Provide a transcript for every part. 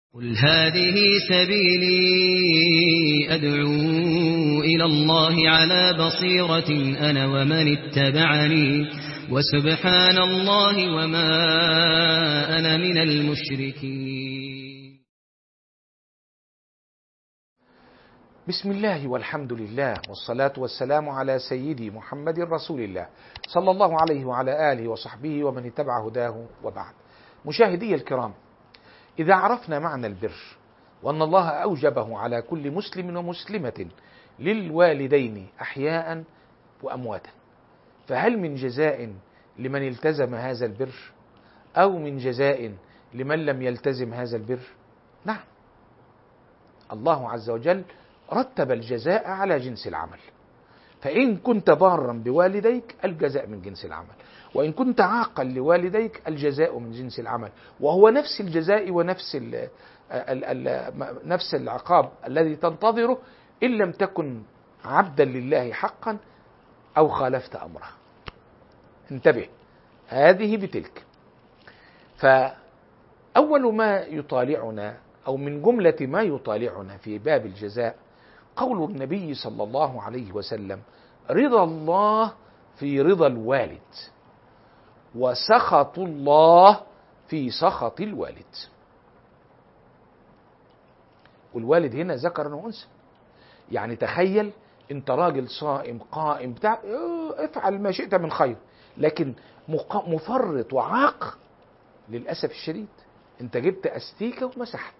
قل هذه سبيلي أدعو إلى الله على بصيرة أنا ومن اتبعني وسبحان الله وما أنا من المشركين بسم الله والحمد لله والصلاة والسلام على سيدي محمد رسول الله صلى الله عليه وعلى آله وصحبه ومن اتبع هداه وبعد مشاهدي الكرام إذا عرفنا معنى البر وأن الله أوجبه على كل مسلم ومسلمة للوالدين أحياء وأمواتا فهل من جزاء لمن التزم هذا البر أو من جزاء لمن لم يلتزم هذا البر نعم الله عز وجل رتب الجزاء على جنس العمل فإن كنت بارا بوالديك الجزاء من جنس العمل وإن كنت عاقا لوالديك الجزاء من جنس العمل وهو نفس الجزاء ونفس ال ال ال نفس العقاب الذي تنتظره إن لم تكن عبدا لله حقا أو خالفت أمره انتبه هذه بتلك فأول ما يطالعنا أو من جملة ما يطالعنا في باب الجزاء قول النبي صلى الله عليه وسلم رضا الله في رضا الوالد وسخط الله في سخط الوالد والوالد هنا ذكر وانثى يعني تخيل انت راجل صائم قائم بتاع افعل ما شئت من خير لكن مفرط وعاق للاسف الشديد انت جبت استيكه ومسحت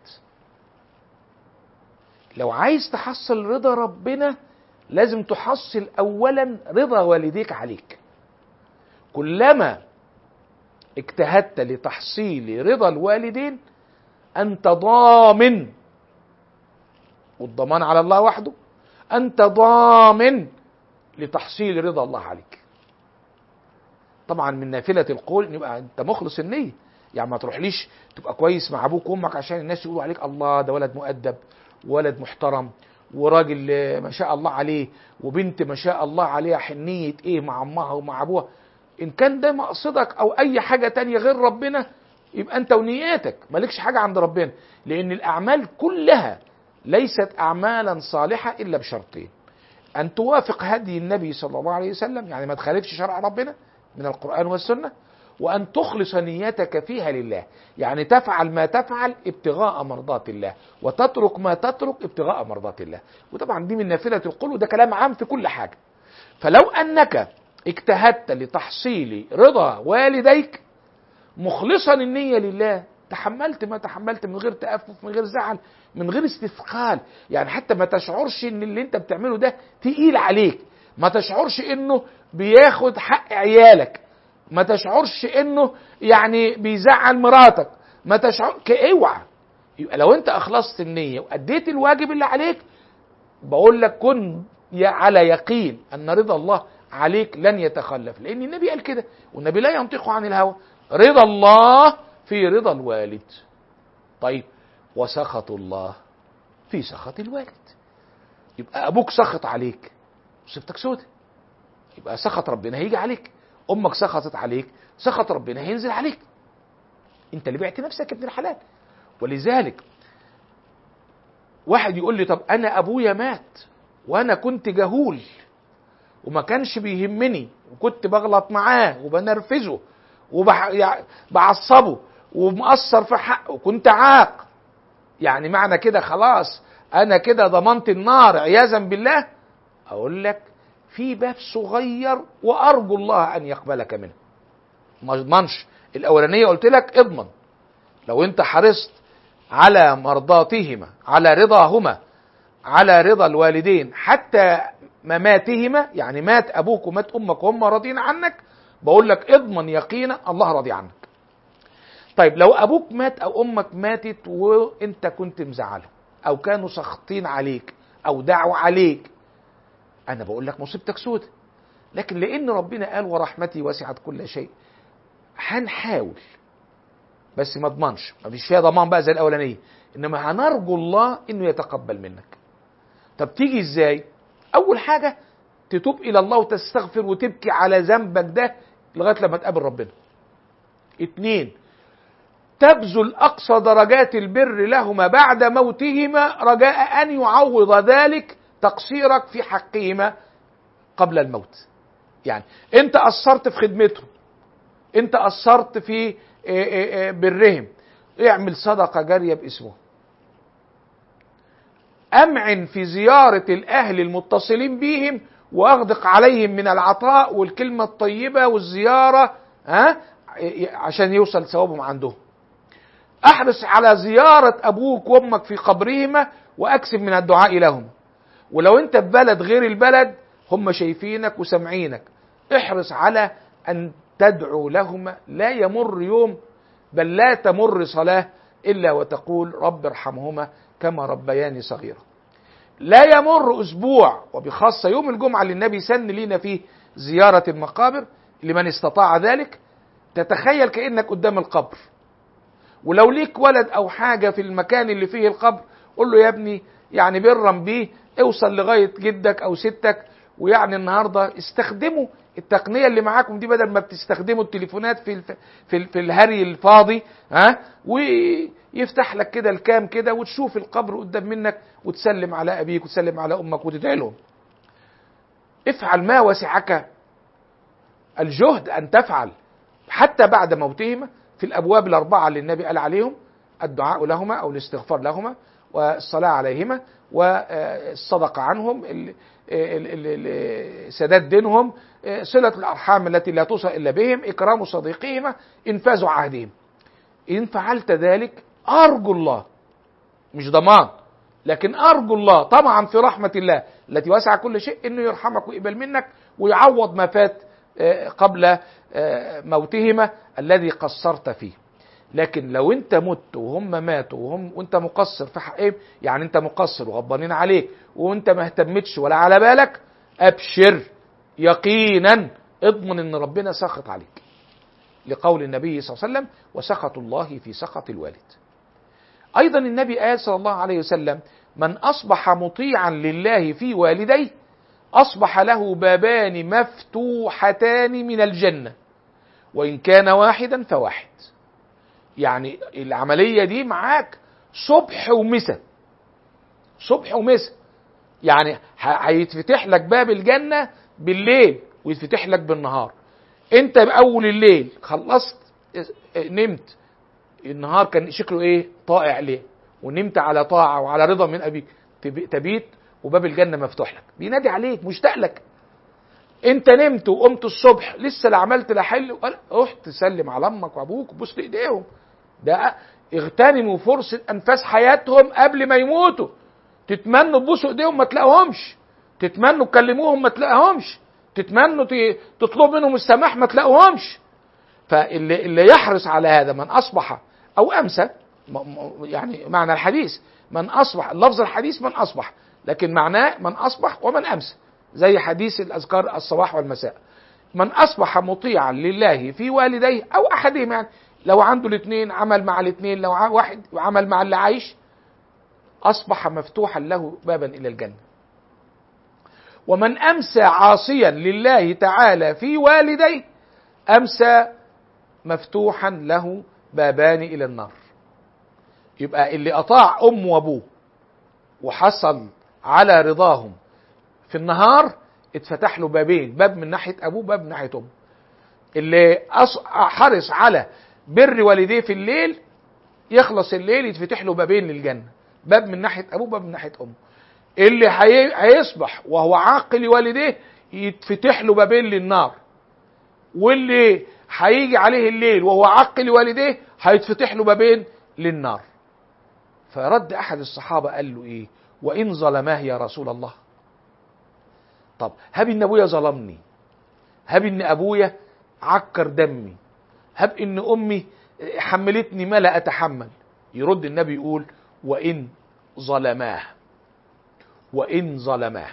لو عايز تحصل رضا ربنا لازم تحصل اولا رضا والديك عليك كلما اجتهدت لتحصيل رضا الوالدين انت ضامن والضمان على الله وحده انت ضامن لتحصيل رضا الله عليك طبعا من نافله القول ان يبقى انت مخلص النيه يعني ما تروحليش تبقى كويس مع ابوك وامك عشان الناس يقولوا عليك الله ده ولد مؤدب ولد محترم وراجل ما شاء الله عليه وبنت ما شاء الله عليها حنية ايه مع امها ومع ابوها ان كان ده مقصدك او اي حاجة تانية غير ربنا يبقى انت ونياتك مالكش حاجة عند ربنا لان الاعمال كلها ليست اعمالا صالحة الا بشرطين ان توافق هدي النبي صلى الله عليه وسلم يعني ما تخالفش شرع ربنا من القرآن والسنة وأن تخلص نيتك فيها لله يعني تفعل ما تفعل ابتغاء مرضات الله وتترك ما تترك ابتغاء مرضات الله وطبعا دي من نافلة القول وده كلام عام في كل حاجة فلو أنك اجتهدت لتحصيل رضا والديك مخلصا النية لله تحملت ما تحملت من غير تأفف من غير زعل من غير استثقال يعني حتى ما تشعرش ان اللي انت بتعمله ده تقيل عليك ما تشعرش انه بياخد حق عيالك ما تشعرش انه يعني بيزعل مراتك ما تشعر اوعى يبقى لو انت اخلصت النيه واديت الواجب اللي عليك بقول لك كن على يقين ان رضا الله عليك لن يتخلف لان النبي قال كده والنبي لا ينطق عن الهوى رضا الله في رضا الوالد طيب وسخط الله في سخط الوالد يبقى ابوك سخط عليك صفتك سودة يبقى سخط ربنا هيجي عليك امك سخطت عليك سخط ربنا هينزل عليك انت اللي بعت نفسك ابن الحلال ولذلك واحد يقول لي طب انا ابويا مات وانا كنت جهول وما كانش بيهمني وكنت بغلط معاه وبنرفزه وبعصبه ومقصر في حقه وكنت عاق يعني معنى كده خلاص انا كده ضمنت النار عياذا بالله اقول لك في باب صغير وارجو الله ان يقبلك منه ما اضمنش الاولانيه قلت لك اضمن لو انت حرصت على مرضاتهما على رضاهما على رضا الوالدين حتى مماتهما يعني مات ابوك ومات امك وهم راضين عنك بقول لك اضمن يقينا الله راضي عنك طيب لو ابوك مات او امك ماتت وانت كنت مزعله او كانوا سخطين عليك او دعوا عليك انا بقول لك مصيبتك سودة لكن لان ربنا قال ورحمتي وسعت كل شيء هنحاول بس ما اضمنش ما فيش فيها ضمان بقى زي الاولانيه انما هنرجو الله انه يتقبل منك طب تيجي ازاي اول حاجه تتوب الى الله وتستغفر وتبكي على ذنبك ده لغايه لما تقابل ربنا اتنين تبذل أقصى درجات البر لهما بعد موتهما رجاء أن يعوض ذلك تقصيرك في حقهما قبل الموت يعني أنت قصرت في خدمتهم أنت قصرت في برهم اعمل صدقة جارية باسمه أمعن في زيارة الأهل المتصلين بهم وأغدق عليهم من العطاء والكلمة الطيبة والزيارة ها عشان يوصل ثوابهم عندهم احرص على زيارة ابوك وامك في قبرهما واكثر من الدعاء لهم ولو انت في بلد غير البلد هم شايفينك وسامعينك احرص على ان تدعو لهما لا يمر يوم بل لا تمر صلاة الا وتقول رب ارحمهما كما ربياني صغيرا لا يمر اسبوع وبخاصة يوم الجمعة اللي النبي سن لينا فيه زيارة المقابر لمن استطاع ذلك تتخيل كأنك قدام القبر ولو ليك ولد او حاجه في المكان اللي فيه القبر قول له يا ابني يعني برا بيه اوصل لغايه جدك او ستك ويعني النهارده استخدموا التقنيه اللي معاكم دي بدل ما بتستخدموا التليفونات في الف... في, ال... في الهري الفاضي ها ويفتح لك كده الكام كده وتشوف القبر قدام منك وتسلم على ابيك وتسلم على امك وتدعي لهم افعل ما وسعك الجهد ان تفعل حتى بعد موتهما في الابواب الاربعه اللي النبي قال عليهم الدعاء لهما او الاستغفار لهما والصلاه عليهما والصدقه عنهم سداد دينهم صله الارحام التي لا توصل الا بهم اكرام صديقهما انفاذ عهدهم ان فعلت ذلك ارجو الله مش ضمان لكن ارجو الله طبعا في رحمه الله التي وسع كل شيء انه يرحمك ويقبل منك ويعوض ما فات قبل موتهما الذي قصرت فيه لكن لو انت مت وهم ماتوا وهم وانت مقصر في حقهم يعني انت مقصر وغضبانين عليك وانت ما اهتمتش ولا على بالك ابشر يقينا اضمن ان ربنا سخط عليك لقول النبي صلى الله عليه وسلم وسخط الله في سخط الوالد ايضا النبي قال صلى الله عليه وسلم من اصبح مطيعا لله في والديه اصبح له بابان مفتوحتان من الجنه وان كان واحدا فواحد يعني العمليه دي معاك صبح ومساء صبح ومساء يعني هيتفتح لك باب الجنه بالليل ويتفتح لك بالنهار انت باول الليل خلصت نمت النهار كان شكله ايه طائع ليه ونمت على طاعه وعلى رضا من ابيك تبيت وباب الجنه مفتوح لك بينادي عليك مشتاق لك انت نمت وقمت الصبح لسه لا عملت لا حل رحت تسلم على امك وابوك وبوس ايديهم ده اغتنموا فرصه انفاس حياتهم قبل ما يموتوا تتمنوا تبوسوا ايديهم ما تلاقوهمش تتمنوا تكلموهم ما تلاقوهمش تتمنوا تطلبوا منهم السماح ما تلاقوهمش فاللي اللي يحرص على هذا من اصبح او امسى يعني معنى الحديث من اصبح اللفظ الحديث من اصبح لكن معناه من اصبح ومن امسى زي حديث الاذكار الصباح والمساء من اصبح مطيعا لله في والديه او احدهما يعني لو عنده الاثنين عمل مع الاثنين لو واحد عمل مع اللي عايش اصبح مفتوحا له بابا الى الجنه ومن امسى عاصيا لله تعالى في والديه امسى مفتوحا له بابان الى النار يبقى اللي اطاع امه وابوه وحصل على رضاهم في النهار اتفتح له بابين باب من ناحيه ابوه باب من ناحيه امه اللي حرص على بر والديه في الليل يخلص الليل يتفتح له بابين للجنه باب من ناحيه ابوه باب من ناحيه امه اللي هيصبح وهو عاقل والديه يتفتح له بابين للنار واللي هيجي عليه الليل وهو عاقل والديه هيتفتح له بابين للنار فرد احد الصحابه قال له ايه وان ظلماه يا رسول الله طب هب ان ابويا ظلمني هب ان ابويا عكر دمي هب ان امي حملتني ما لا اتحمل يرد النبي يقول وان ظلماه وان ظلماه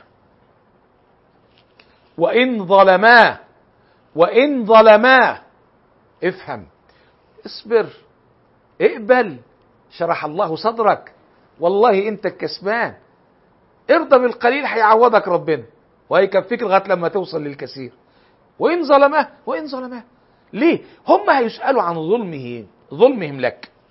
وان ظلماه وان ظلماه افهم اصبر اقبل شرح الله صدرك والله انت الكسبان ارضى بالقليل هيعوضك ربنا وهيكفيك لغايه لما توصل للكثير وان ظلماه وان ظلماه ليه هم هيسالوا عن ظلمه ظلمهم لك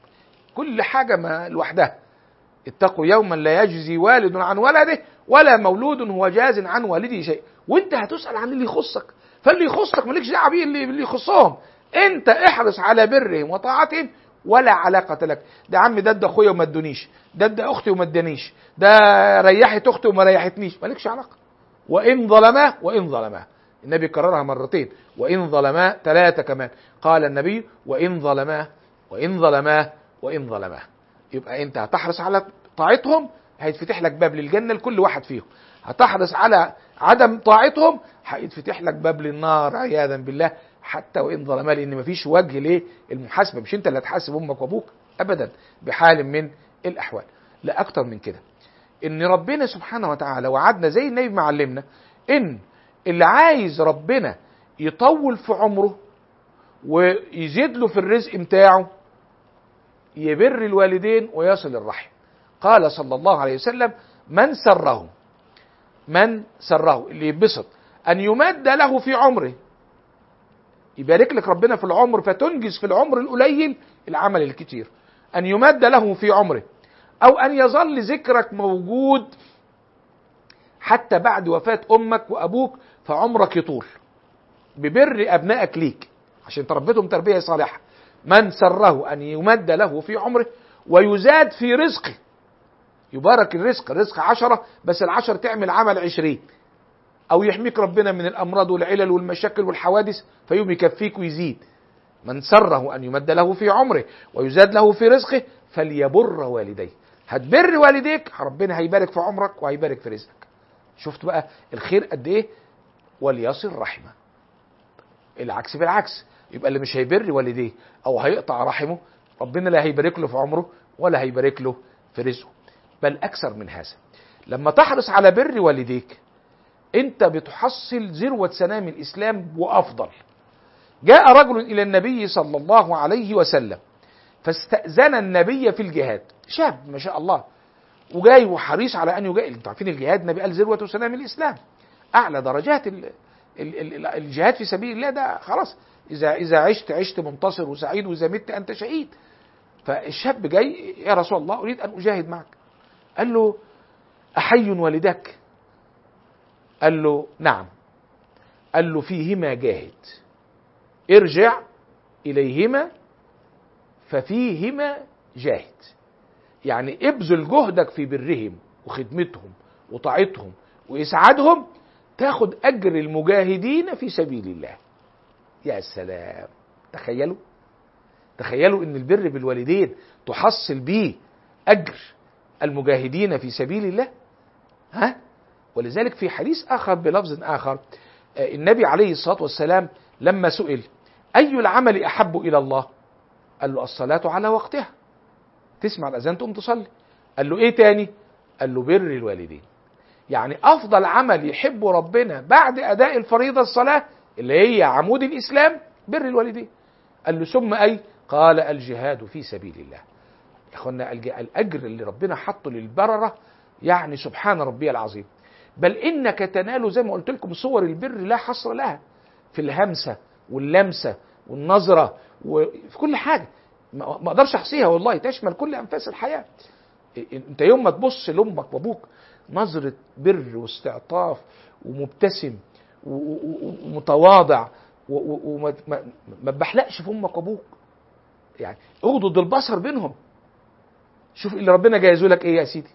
كل حاجة ما لوحدها اتقوا يوما لا يجزي والد عن ولده ولا مولود هو جاز عن والده شيء وانت هتسأل عن اللي يخصك فاللي يخصك مالكش دعوه بيه اللي, اللي يخصهم انت احرص على برهم وطاعتهم ولا علاقة لك ده عمي ده ده اخويا وما ادونيش ده ده اختي وما ادانيش ده ريحت اختي وما ريحتنيش مالكش علاقة وان ظلماه وان ظلماه النبي كررها مرتين وان ظلماه ثلاثة كمان قال النبي وان ظلماه وان ظلماه وان ظلماه يبقى انت هتحرص على طاعتهم هيتفتح لك باب للجنة لكل واحد فيهم هتحرص على عدم طاعتهم هيتفتح لك باب للنار عياذا بالله حتى وان ظلما لان مفيش وجه ليه المحاسبه مش انت اللي هتحاسب امك وابوك ابدا بحال من الاحوال لا اكتر من كده ان ربنا سبحانه وتعالى وعدنا زي النبي ما علمنا ان اللي عايز ربنا يطول في عمره ويزيد له في الرزق بتاعه يبر الوالدين ويصل الرحم قال صلى الله عليه وسلم من سره من سره اللي يتبسط ان يمد له في عمره يبارك لك ربنا في العمر فتنجز في العمر القليل العمل الكتير ان يمد له في عمره او ان يظل ذكرك موجود حتى بعد وفاة امك وابوك فعمرك يطول ببر ابنائك ليك عشان تربيتهم تربية صالحة من سره ان يمد له في عمره ويزاد في رزقه يبارك الرزق الرزق عشرة بس العشر تعمل عمل عشرين او يحميك ربنا من الامراض والعلل والمشاكل والحوادث فيوم يكفيك ويزيد من سره ان يمد له في عمره ويزاد له في رزقه فليبر والديه هتبر والديك ربنا هيبارك في عمرك وهيبارك في رزقك شفت بقى الخير قد ايه وليصل رحمه العكس بالعكس يبقى اللي مش هيبر والديه او هيقطع رحمه ربنا لا هيبارك له في عمره ولا هيبارك له في رزقه بل اكثر من هذا لما تحرص على بر والديك انت بتحصل ذروة سنام الاسلام وافضل جاء رجل الى النبي صلى الله عليه وسلم فاستأذن النبي في الجهاد شاب ما شاء الله وجاي وحريص على ان يجاهد انتوا عارفين الجهاد النبي قال ذروة سنام الاسلام اعلى درجات ال ال ال الجهاد في سبيل الله ده خلاص اذا اذا عشت عشت منتصر وسعيد واذا مت انت شهيد فالشاب جاي يا رسول الله اريد ان اجاهد معك قال له احي والدك قال له نعم قال له فيهما جاهد ارجع اليهما ففيهما جاهد يعني ابذل جهدك في برهم وخدمتهم وطاعتهم واسعادهم تاخد اجر المجاهدين في سبيل الله يا سلام تخيلوا تخيلوا ان البر بالوالدين تحصل بيه اجر المجاهدين في سبيل الله ها ولذلك في حديث اخر بلفظ اخر النبي عليه الصلاه والسلام لما سئل اي العمل احب الى الله قال له الصلاه على وقتها تسمع الاذان تقوم تصلي قال له ايه تاني قال له بر الوالدين يعني افضل عمل يحبه ربنا بعد اداء الفريضه الصلاه اللي هي عمود الاسلام بر الوالدين قال له ثم اي قال الجهاد في سبيل الله يا اخوانا الاجر اللي ربنا حطه للبرره يعني سبحان ربي العظيم بل انك تنال زي ما قلت لكم صور البر لا حصر لها في الهمسه واللمسه والنظره وفي كل حاجه ما اقدرش احصيها والله تشمل كل انفاس الحياه انت يوم ما تبص لامك وابوك نظره بر واستعطاف ومبتسم ومتواضع وما ما بحلقش في امك وابوك يعني اغضض البصر بينهم شوف اللي ربنا جايزه لك ايه يا سيدي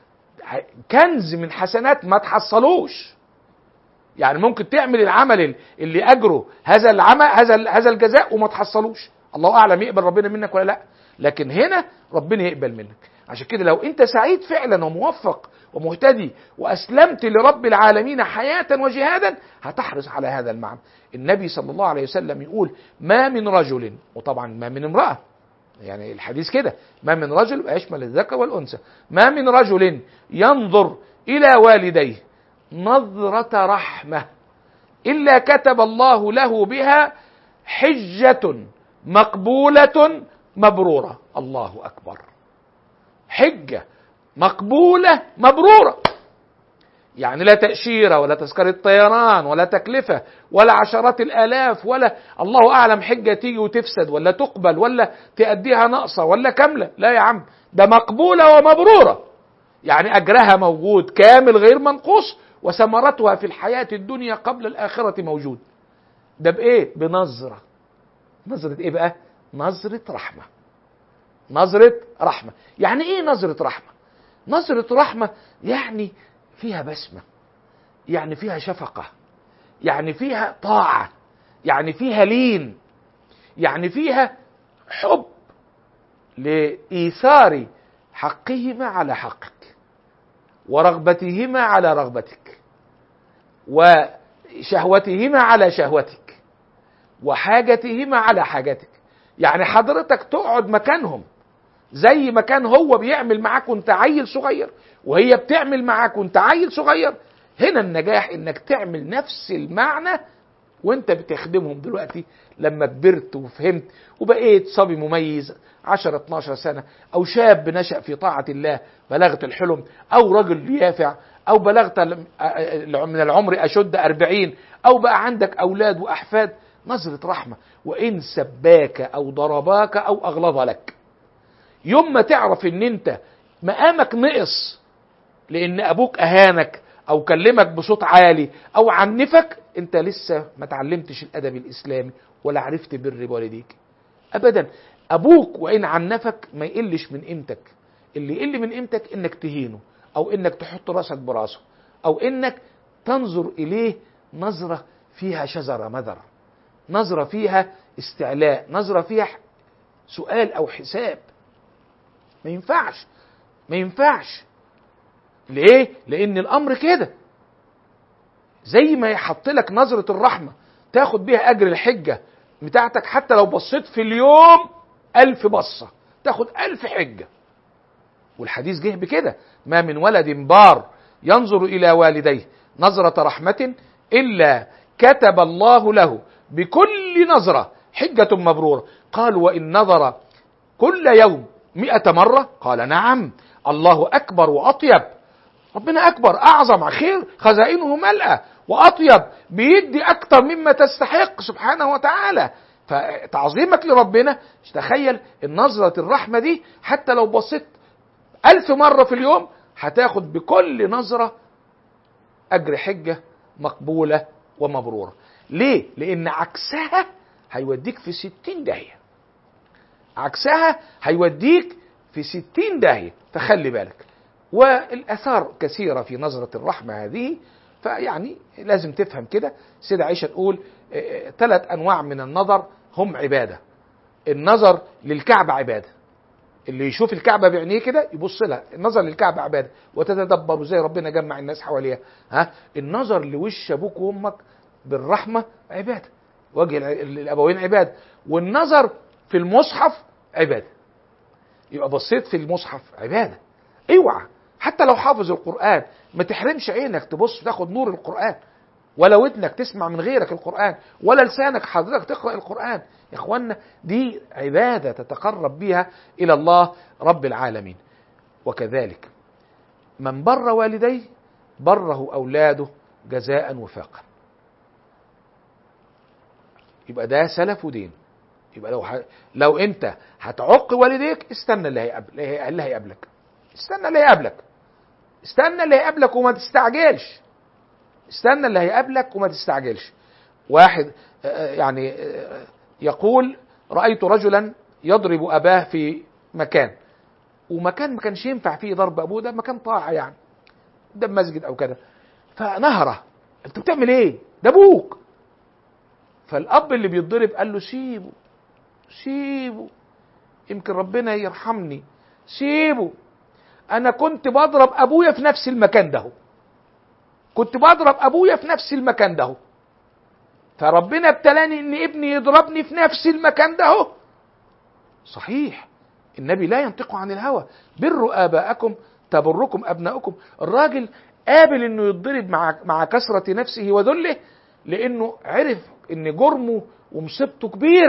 كنز من حسنات ما تحصلوش يعني ممكن تعمل العمل اللي اجره هذا العمل هذا هذا الجزاء وما تحصلوش الله اعلم يقبل ربنا منك ولا لا لكن هنا ربنا يقبل منك عشان كده لو انت سعيد فعلا وموفق ومهتدي واسلمت لرب العالمين حياه وجهادا هتحرص على هذا المعنى النبي صلى الله عليه وسلم يقول ما من رجل وطبعا ما من امراه يعني الحديث كده ما من رجل يشمل الذكر والانثى ما من رجل ينظر الى والديه نظره رحمه الا كتب الله له بها حجه مقبوله مبروره الله اكبر حجه مقبوله مبروره يعني لا تأشيرة ولا تذكرة طيران ولا تكلفة ولا عشرات الآلاف ولا الله أعلم حجة تيجي وتفسد ولا تقبل ولا تأديها ناقصة ولا كاملة لا يا عم ده مقبولة ومبرورة يعني أجرها موجود كامل غير منقوص وثمرتها في الحياة الدنيا قبل الآخرة موجود ده بإيه؟ بنظرة نظرة إيه بقى؟ نظرة رحمة نظرة رحمة يعني إيه نظرة رحمة؟ نظرة رحمة يعني فيها بسمة يعني فيها شفقة يعني فيها طاعة يعني فيها لين يعني فيها حب لإيثار حقهما على حقك ورغبتهما على رغبتك وشهوتهما على شهوتك وحاجتهما على حاجتك يعني حضرتك تقعد مكانهم زي ما كان هو بيعمل معاك وانت عيل صغير وهي بتعمل معاك وانت عيل صغير هنا النجاح انك تعمل نفس المعنى وانت بتخدمهم دلوقتي لما كبرت وفهمت وبقيت صبي مميز 10 12 سنة أو شاب نشأ في طاعة الله بلغت الحلم أو رجل يافع أو بلغت من العمر أشد أربعين أو بقى عندك أولاد وأحفاد نظرة رحمة وإن سباك أو ضرباك أو أغلظ لك يوم ما تعرف ان انت مقامك نقص لان ابوك اهانك او كلمك بصوت عالي او عنفك انت لسه ما تعلمتش الادب الاسلامي ولا عرفت بر والديك ابدا ابوك وان عنفك ما يقلش من قيمتك اللي يقل من قيمتك انك تهينه او انك تحط راسك براسه او انك تنظر اليه نظره فيها شذره مذره نظره فيها استعلاء نظره فيها سؤال او حساب ما ينفعش ما ينفعش ليه لان الامر كده زي ما يحط لك نظرة الرحمة تاخد بيها اجر الحجة بتاعتك حتى لو بصيت في اليوم الف بصة تاخد الف حجة والحديث جه بكده ما من ولد بار ينظر الى والديه نظرة رحمة الا كتب الله له بكل نظرة حجة مبرورة قال وان نظر كل يوم مئة مرة قال نعم الله أكبر وأطيب ربنا أكبر أعظم خير خزائنه ملأة وأطيب بيدي أكتر مما تستحق سبحانه وتعالى فتعظيمك لربنا تخيل النظرة الرحمة دي حتى لو بصيت ألف مرة في اليوم هتاخد بكل نظرة أجر حجة مقبولة ومبرورة ليه؟ لأن عكسها هيوديك في ستين داهية عكسها هيوديك في ستين داهية فخلي بالك والآثار كثيرة في نظرة الرحمة هذه فيعني لازم تفهم كده سيدة عائشة تقول ثلاث أنواع من النظر هم عبادة النظر للكعبة عبادة اللي يشوف الكعبة بعينيه كده يبص لها النظر للكعبة عبادة وتتدبر ازاي ربنا جمع الناس حواليها ها النظر لوش ابوك وامك بالرحمة عبادة وجه الابوين عبادة والنظر في المصحف عبادة يبقى بصيت في المصحف عبادة اوعى حتى لو حافظ القرآن ما تحرمش عينك تبص تاخد نور القرآن ولا ودنك تسمع من غيرك القرآن ولا لسانك حضرتك تقرأ القرآن يا اخوانا دي عبادة تتقرب بها إلى الله رب العالمين وكذلك من بر والديه بره أولاده جزاء وفاقا يبقى ده سلف ودين يبقى لو ح... لو انت هتعق والديك استنى اللي هيقابل اللي هيقابلك استنى اللي هيقابلك استنى اللي هيقابلك وما تستعجلش استنى اللي هيقابلك وما تستعجلش واحد يعني يقول رأيت رجلا يضرب أباه في مكان ومكان ما كانش ينفع فيه ضرب أبوه ده مكان طاعة يعني ده مسجد أو كده فنهره أنت بتعمل إيه؟ ده أبوك فالأب اللي بيتضرب قال له سيبه سيبه يمكن ربنا يرحمني سيبه انا كنت بضرب ابويا في نفس المكان ده كنت بضرب ابويا في نفس المكان ده فربنا ابتلاني ان ابني يضربني في نفس المكان ده صحيح النبي لا ينطق عن الهوى بروا اباءكم تبركم ابناؤكم الراجل قابل انه يتضرب مع مع كثره نفسه وذله لانه عرف ان جرمه ومصيبته كبيره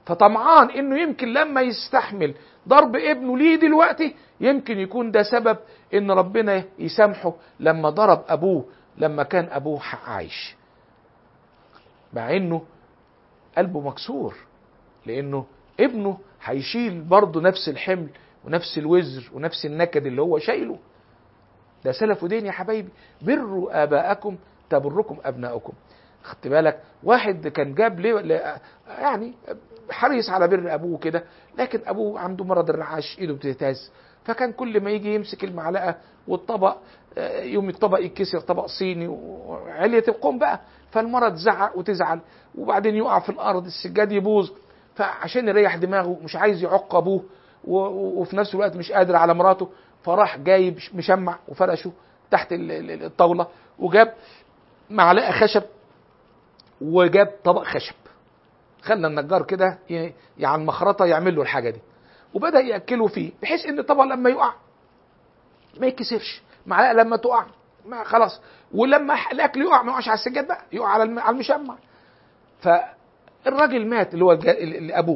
فطمعان انه يمكن لما يستحمل ضرب ابنه ليه دلوقتي يمكن يكون ده سبب ان ربنا يسامحه لما ضرب ابوه لما كان ابوه عايش مع انه قلبه مكسور لانه ابنه هيشيل برضه نفس الحمل ونفس الوزر ونفس النكد اللي هو شايله ده سلف ودين يا حبايبي بروا اباءكم تبركم ابناؤكم خدت بالك واحد كان جاب ليه يعني حريص على بر ابوه كده لكن ابوه عنده مرض الرعاش ايده بتهتز فكان كل ما يجي يمسك المعلقه والطبق يوم الطبق يتكسر طبق صيني وعلية القوم بقى فالمرض زعق وتزعل وبعدين يقع في الارض السجاد يبوظ فعشان يريح دماغه مش عايز يعق ابوه وفي نفس الوقت مش قادر على مراته فراح جايب مشمع وفرشه تحت الطاوله وجاب معلقه خشب وجاب طبق خشب خلى النجار كده يعني المخرطه يعمل له الحاجه دي وبدا ياكله فيه بحيث ان الطبق لما يقع ما يتكسرش معلقه لما تقع ما خلاص ولما الاكل يقع ما يقعش على السجاد بقى يقع على على المشمع فالراجل مات اللي هو اللي ابوه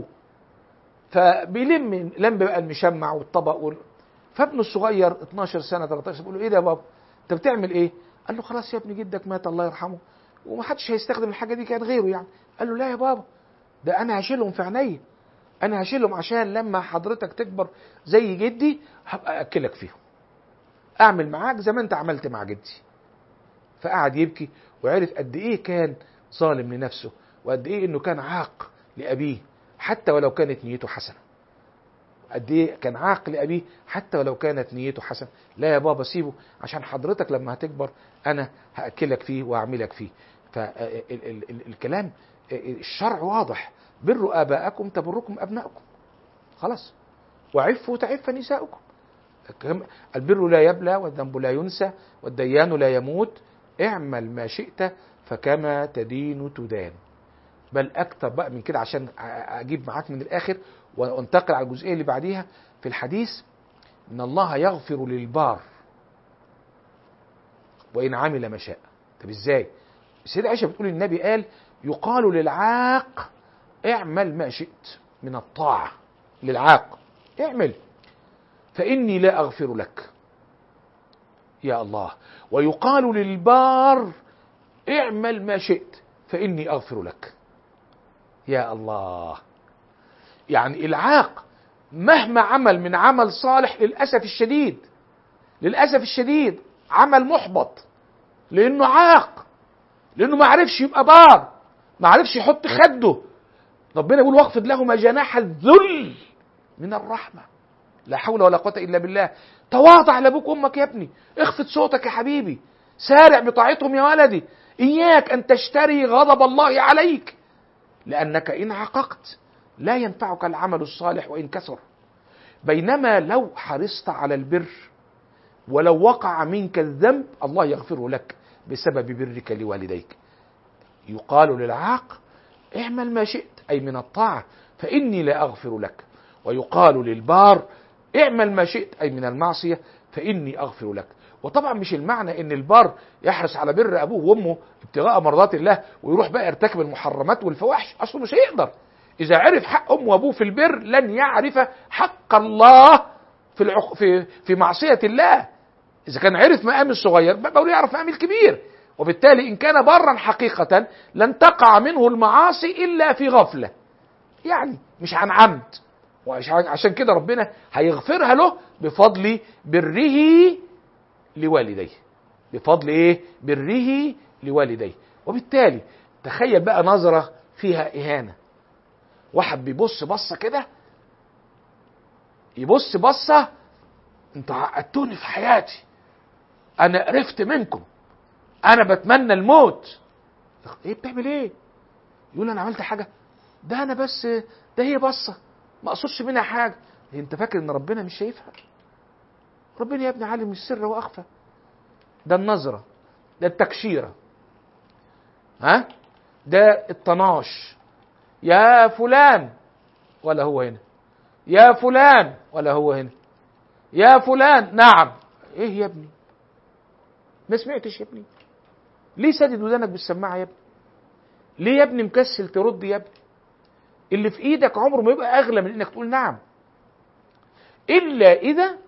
فبيلم لم بقى المشمع والطبق وال... فابنه الصغير 12 سنه 13 بيقول له ايه ده يا بابا انت بتعمل ايه قال له خلاص يا ابني جدك مات الله يرحمه ومحدش هيستخدم الحاجه دي كان غيره يعني قال له لا يا بابا ده انا هشيلهم في عينيا انا هشيلهم عشان لما حضرتك تكبر زي جدي هبقى اكلك فيهم اعمل معاك زي ما انت عملت مع جدي فقعد يبكي وعرف قد ايه كان ظالم لنفسه وقد ايه انه كان عاق لابيه حتى ولو كانت نيته حسنه قد ايه كان عاق لابيه حتى ولو كانت نيته حسنه لا يا بابا سيبه عشان حضرتك لما هتكبر انا هاكلك فيه واعملك فيه فالكلام الشرع واضح بروا اباءكم تبركم ابناؤكم خلاص وعفوا تعف نساؤكم البر لا يبلى والذنب لا ينسى والديان لا يموت اعمل ما شئت فكما تدين تدان بل اكتر بقى من كده عشان اجيب معاك من الاخر وانتقل على الجزئيه اللي بعديها في الحديث ان الله يغفر للبار وان عمل ما شاء طب ازاي السيدة عائشة بتقول النبي قال يقال للعاق اعمل ما شئت من الطاعة للعاق اعمل فإني لا أغفر لك يا الله ويقال للبار اعمل ما شئت فإني أغفر لك يا الله يعني العاق مهما عمل من عمل صالح للأسف الشديد للأسف الشديد عمل محبط لأنه عاق لأنه ما عرفش يبقى بار ما عرفش يحط خده ربنا يقول واخفض لهما جناح الذل من الرحمة لا حول ولا قوة إلا بالله تواضع لأبوك وأمك يا ابني اخفض صوتك يا حبيبي سارع بطاعتهم يا ولدي إياك أن تشتري غضب الله عليك لأنك إن عققت لا ينفعك العمل الصالح وإن كثر بينما لو حرصت على البر ولو وقع منك الذنب الله يغفره لك بسبب برك لوالديك يقال للعاق اعمل ما شئت أي من الطاعة فإني لا أغفر لك ويقال للبار اعمل ما شئت أي من المعصية فإني أغفر لك وطبعا مش المعنى ان البار يحرص على بر ابوه وامه ابتغاء مرضات الله ويروح بقى يرتكب المحرمات والفواحش اصله مش هيقدر اذا عرف حق امه وابوه في البر لن يعرف حق الله في العق... في في معصيه الله اذا كان عرف مقام الصغير بقى يعرف مقام الكبير وبالتالي ان كان برا حقيقه لن تقع منه المعاصي الا في غفله يعني مش عن عمد وعشان كده ربنا هيغفرها له بفضل بره لوالديه بفضل ايه بره لوالديه وبالتالي تخيل بقى نظرة فيها إهانة واحد بيبص بصة كده يبص بصة انت عقدتوني في حياتي انا قرفت منكم انا بتمنى الموت ايه بتعمل ايه يقول انا عملت حاجة ده انا بس ده هي بصة ما اقصدش منها حاجة انت فاكر ان ربنا مش شايفها ربنا يا ابني عالم السر واخفى ده النظرة ده التكشيرة ها ده الطناش يا فلان ولا هو هنا يا فلان ولا هو هنا يا فلان نعم ايه يا ابني ما سمعتش يا ابني ليه سادد ودانك بالسماعة يا ابني ليه يا ابني مكسل ترد يا ابني اللي في ايدك عمره ما يبقى اغلى من انك تقول نعم الا اذا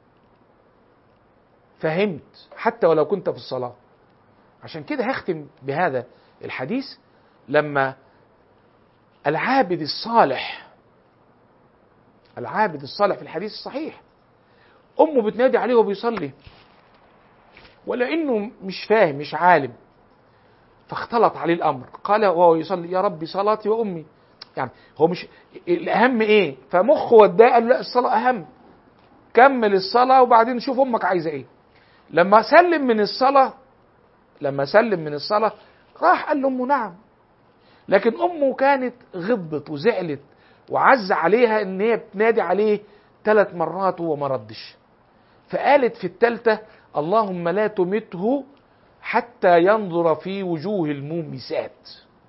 فهمت حتى ولو كنت في الصلاه عشان كده هختم بهذا الحديث لما العابد الصالح العابد الصالح في الحديث الصحيح امه بتنادي عليه وهو بيصلي ولا انه مش فاهم مش عالم فاختلط عليه الامر قال وهو يصلي يا ربي صلاتي وامي يعني هو مش الاهم ايه فمخه وداه قال له لا الصلاه اهم كمل الصلاه وبعدين شوف امك عايزه ايه لما سلم من الصلاه لما سلم من الصلاه راح قال لامه نعم لكن امه كانت غضبت وزعلت وعز عليها ان هي بتنادي عليه ثلاث مرات وهو ما ردش فقالت في الثالثه اللهم لا تمته حتى ينظر في وجوه المومسات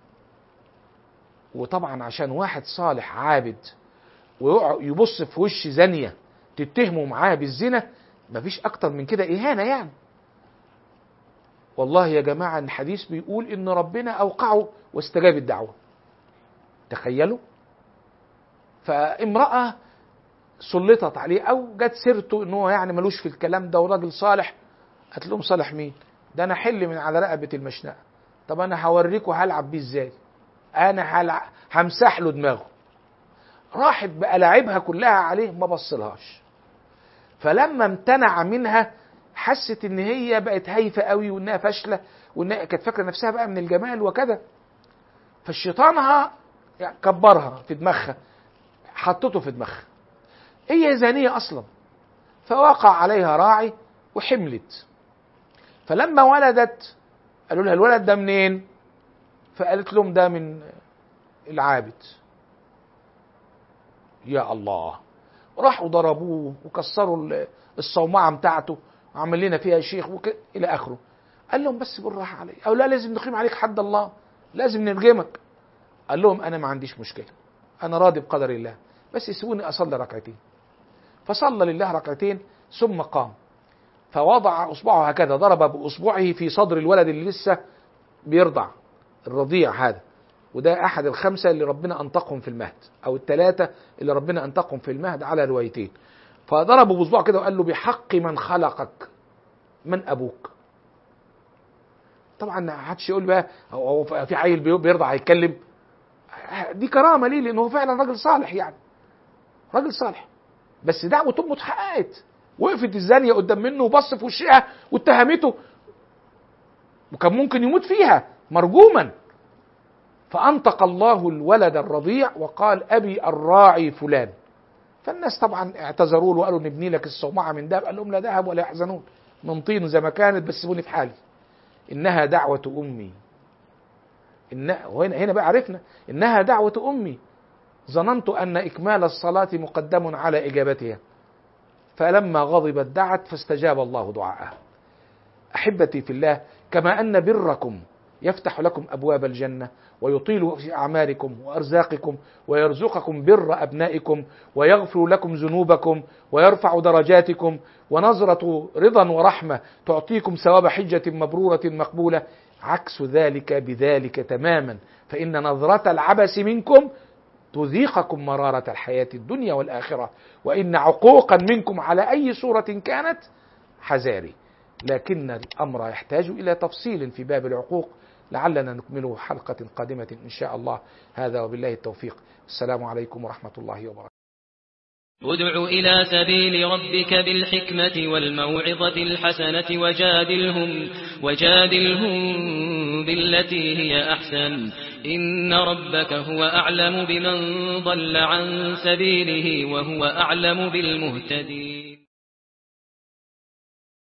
وطبعا عشان واحد صالح عابد ويبص في وش زانية تتهمه معاه بالزنا مفيش اكتر من كده اهانة يعني والله يا جماعة الحديث بيقول ان ربنا اوقعه واستجاب الدعوة تخيلوا فامرأة سلطت عليه او جت سيرته ان هو يعني ملوش في الكلام ده وراجل صالح قالت لهم صالح مين ده انا حل من على رقبه المشنقه طب انا هوريكم هلعب بيه ازاي انا هلع... همسح له دماغه راحت بقى لعبها كلها عليه ما بصلهاش فلما امتنع منها حست ان هي بقت هايفه قوي وانها فاشله وانها كانت فاكره نفسها بقى من الجمال وكذا فالشيطانها يعني كبرها في دماغها حطته في دماغها هي زانيه اصلا فوقع عليها راعي وحملت فلما ولدت قالوا لها الولد ده منين فقالت لهم ده من العابد يا الله راحوا ضربوه وكسروا الصومعه بتاعته وعمل لنا فيها شيخ وك... الى اخره قال لهم بس بالراحه علي او لا لازم نقيم عليك حد الله لازم نرجمك قال لهم انا ما عنديش مشكله انا راضي بقدر الله بس يسيبوني اصلي ركعتين فصلى لله ركعتين ثم قام فوضع اصبعه هكذا ضرب باصبعه في صدر الولد اللي لسه بيرضع الرضيع هذا وده احد الخمسه اللي ربنا انطقهم في المهد او الثلاثه اللي ربنا انطقهم في المهد على روايتين فضربه باصبعه كده وقال له بحق من خلقك من ابوك طبعا ما حدش يقول بقى هو في عيل بيرضع هيتكلم دي كرامه ليه لانه هو فعلا راجل صالح يعني راجل صالح بس دعوه امه اتحققت وقفت الزانيه قدام منه وبص في وشها واتهمته وكان ممكن يموت فيها مرجوما فانطق الله الولد الرضيع وقال ابي الراعي فلان فالناس طبعا اعتذروا له وقالوا نبني لك الصومعه من ذهب قال لهم لا ذهب ولا يحزنون من طين زي ما كانت بس سيبوني في حالي انها دعوه امي إن وهنا هنا بقى عرفنا انها دعوه امي ظننت ان اكمال الصلاه مقدم على اجابتها فلما غضبت دعت فاستجاب الله دعاءها احبتي في الله كما ان بركم يفتح لكم ابواب الجنه ويطيل في اعماركم وارزاقكم ويرزقكم بر ابنائكم ويغفر لكم ذنوبكم ويرفع درجاتكم ونظره رضا ورحمه تعطيكم ثواب حجه مبروره مقبوله عكس ذلك بذلك تماما فان نظره العبس منكم تذيقكم مرارة الحياة الدنيا والآخرة وإن عقوقا منكم على أي صورة كانت حذاري لكن الأمر يحتاج إلى تفصيل في باب العقوق لعلنا نكمله حلقة قادمة إن شاء الله هذا وبالله التوفيق السلام عليكم ورحمة الله وبركاته ادع إلى سبيل ربك بالحكمة والموعظة الحسنة وجادلهم, وجادلهم بالتي هي أحسن إن ربك هو أعلم بمن ضل عن سبيله وهو أعلم بالمهتدين